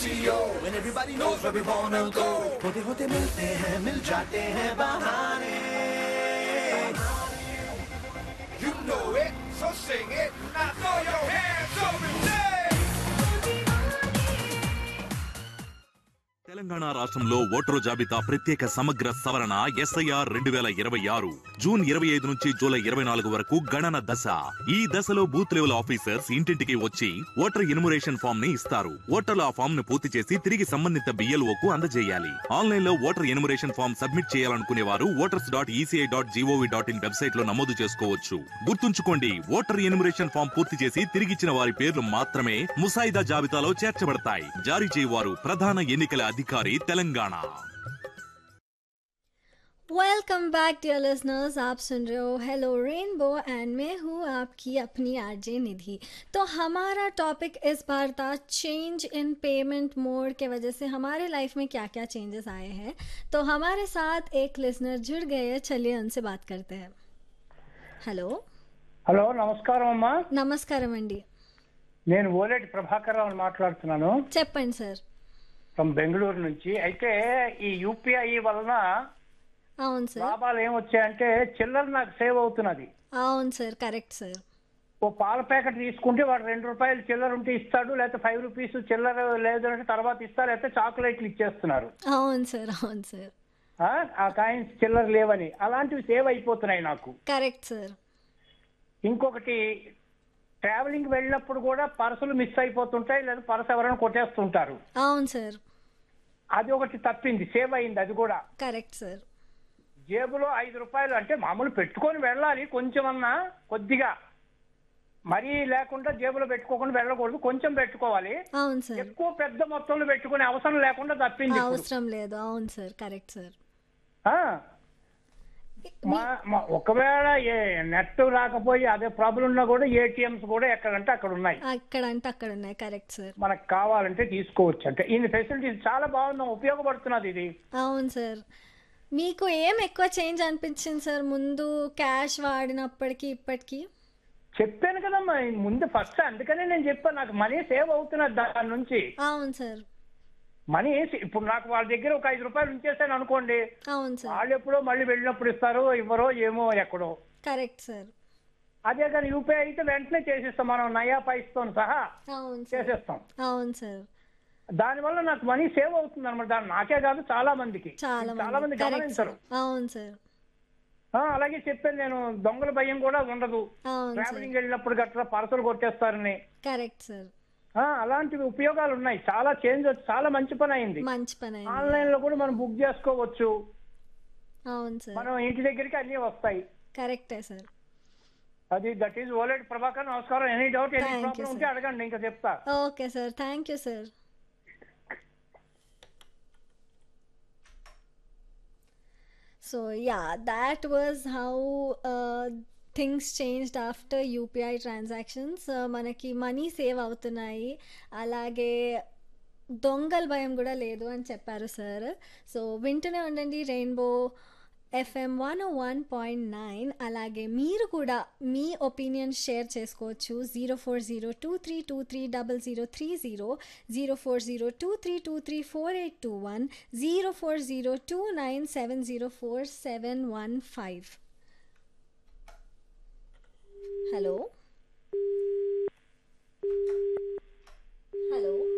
When everybody knows where we wanna go होते होते मिलते हैं मिल जाते हैं बहाने You know it, so sing it. Now throw your hands up and say. Telangana రాష్ట్రంలో ఓటరు జాబితా ప్రత్యేక సమగ్ర సవరణ ఎస్ఐఆర్ రెండు వేల ఇరవై ఆరు జూన్ ఇరవై ఐదు నుంచి జూలై ఇరవై నాలుగు వరకు గణన దశ ఈ దశలో బూత్ లెవెల్ ఆఫీసర్స్ ఇంటింటికి వచ్చి ఓటర్ ఇన్మురేషన్ ఫామ్ ని ఇస్తారు ఓటర్లు ఆ ఫామ్ ను పూర్తి చేసి తిరిగి సంబంధిత బిఎల్ఓ కు అందజేయాలి ఆన్లైన్ లో ఓటర్ ఇన్మురేషన్ ఫామ్ సబ్మిట్ చేయాలనుకునే వారు voters dot ECI dot GOV dot in website లో నమోదు చేసుకోవచ్చు గుర్తుంచుకోండి ఓటర్ ఇన్మురేషన్ ఫామ్ పూర్తి చేసి తిరిగిచ్చిన వారి పేర్లు మాత్రమే ముసాయిదా జాబితాలో చేర్చబడతాయి జారీ చేయవారు ప్రధాన ఎన్నికల అధికారి Telangana welcome back dear listeners आप सुन रहे हो हेलो रेनबो एंड मैं हूँ आपकी अपनी आरजे निधि तो हमारा टॉपिक इस बार था चेंज इन पेमेंट मोड के वजह से हमारे लाइफ में क्या क्या चेंजेस आए हैं तो हमारे साथ एक लिसनर जुड़ गए हैं चलिए उनसे बात करते हैं हेलो హలో నమస్కారం అమ్మా నమస్కారం అండి నేను ఓలేటి ప్రభాకర్ రావు మాట్లాడుతున్నాను చెప్పండి సార్ ఫ్రమ్ బెంగళూరు నుంచి అయితే ఈ యూపీఐ వలన అవును సార్ లాభాలు ఏమొచ్చాయంటే చిల్లర నాకు సేవ్ అవుతున్నది అవును సార్ కరెక్ట్ సార్ ఓ పాల ప్యాకెట్ తీసుకుంటే వాడు రెండు రూపాయలు చిల్లర ఉంటే ఇస్తాడు లేకపోతే ఫైవ్ రూపీస్ చిల్లర లేదు అంటే తర్వాత ఇస్తారు లేకపోతే చాక్లెట్లు ఇచ్చేస్తున్నారు అవును సార్ అవును సార్ ఆ, ఆ కాయిన్స్ చిల్లర లేవని అలాంటివి సేవ్ అయిపోతున్నాయి నాకు కరెక్ట్ సార్ ఇంకొకటి ట్రావెలింగ్ వెళ్ళినప్పుడు కూడా పర్సులు మిస్ అయిపోతుంటాయి లేదా పర్సు ఎవరైనా కొట్టేస్తుంటారు అవును సార్ అది ఒకటి తప్పింది సేవ్ అయింది అది కూడా కరెక్ట్ సార్ జేబులో ఐదు రూపాయలు అంటే మామూలు పెట్టుకొని వెళ్ళాలి కొంచెమన్నా కొద్దిగా మరీ లేకుండా జేబులో పెట్టుకోకుండా వెళ్ళకూడదు కొంచెం పెట్టుకోవాలి అవును సార్ ఎక్కువ పెద్ద మొత్తంలో పెట్టుకునే అవసరం లేకుండా తప్పింది ఇప్పుడు. అవసరం లేదు అవును సార్ కరెక్ట్ సార్ ఆ, మా- మా- ఒకవేళ ఏ నెట్ రాకపోయి అదే ప్రాబ్లం ఉన్నా కూడా ఏటీఎంస్ కూడా ఎక్కడంటే అక్కడ ఉన్నాయి అక్కడ అంటే అక్కడ ఉన్నాయి కరెక్ట్ సార్ మనకు కావాలంటే తీసుకోవచ్చు అంటే ఈ ఫెసిలిటీస్ చాలా బాగుంది ఉపయోగపడుతున్నది ఇది అవును సార్ మీకు ఏం ఎక్కువ చేంజ్ అనిపించింది సార్ ముందు క్యాష్ వాడినప్పటికి ఇప్పటికి చెప్పాను కదమ్మా ఈ ముందు ఫస్ట్ అందుకనే నేను చెప్పాను నాకు మనీ సేవ్ అవుతున్నది దాని నుంచి అవును సార్ మనీ వేసి ఇప్పుడు నాకు వాళ్ళ దగ్గర ఒక ఐదు రూపాయలు ఉంచేసాను అనుకోండి అవును సార్ వాళ్ళు ఎప్పుడో మళ్ళీ వెళ్ళినప్పుడు ఇస్తారో ఇవ్వరో ఏమో ఎక్కడో కరెక్ట్ సార్ అదే కానీ యూపీఐ అయితే వెంటనే చేసేస్తాం మనం నయా పైస్తో సహా అవును సార్ చేసేస్తాం అవును సార్ దానివల్ల నాకు మనీ సేవ్ అవుతుంది అనమాట దాని నాకే కాదు చాలా మందికి చాలా చాలా మంది మంది కరెక్ట్ సార్ గమనించరు అవును సార్ ఆ, అలాగే చెప్పాను నేను దొంగల భయం కూడా ఉండదు అవును సార్ ట్రావెలింగ్ వెళ్ళినప్పుడు గట్రా పర్సలు కొట్టేస్తారని కరెక్ట్ సార్ ఆ, అలాంటివి ఉపయోగాలు ఉన్నాయి చాలా చేంజ్ వచ్చి చాలా మంచి పని అయింది మంచి పని అయింది ఆన్లైన్ లో కూడా మనం బుక్ చేసుకోవచ్చు అవును సార్ మనం ఇంటి దగ్గరికి అన్ని వస్తాయి కరెక్టే సార్ అది దట్ ఈజ్ ఓలెట్ ప్రభాకర్ నమస్కారం any doubt any Thank you, problem sir. ఉంటే అడగండి ఇంకా చెప్తా okay sir thank you sir So yeah, that was how uh, things changed after UPI transactions. Uh, మనకి మనీ సేవ్ అవుతున్నాయి అలాగే దొంగల భయం కూడా లేదు అని చెప్పారు సార్ సో వింటూనే ఉండండి Rainbow FM one one point nine అలాగే మీరు కూడా మీ ఒపీనియన్ షేర్ చేసుకోవచ్చు zero four zero two three two three double zero three zero zero four zero two three two three four eight two one zero four zero two nine seven zero four seven one five hello hello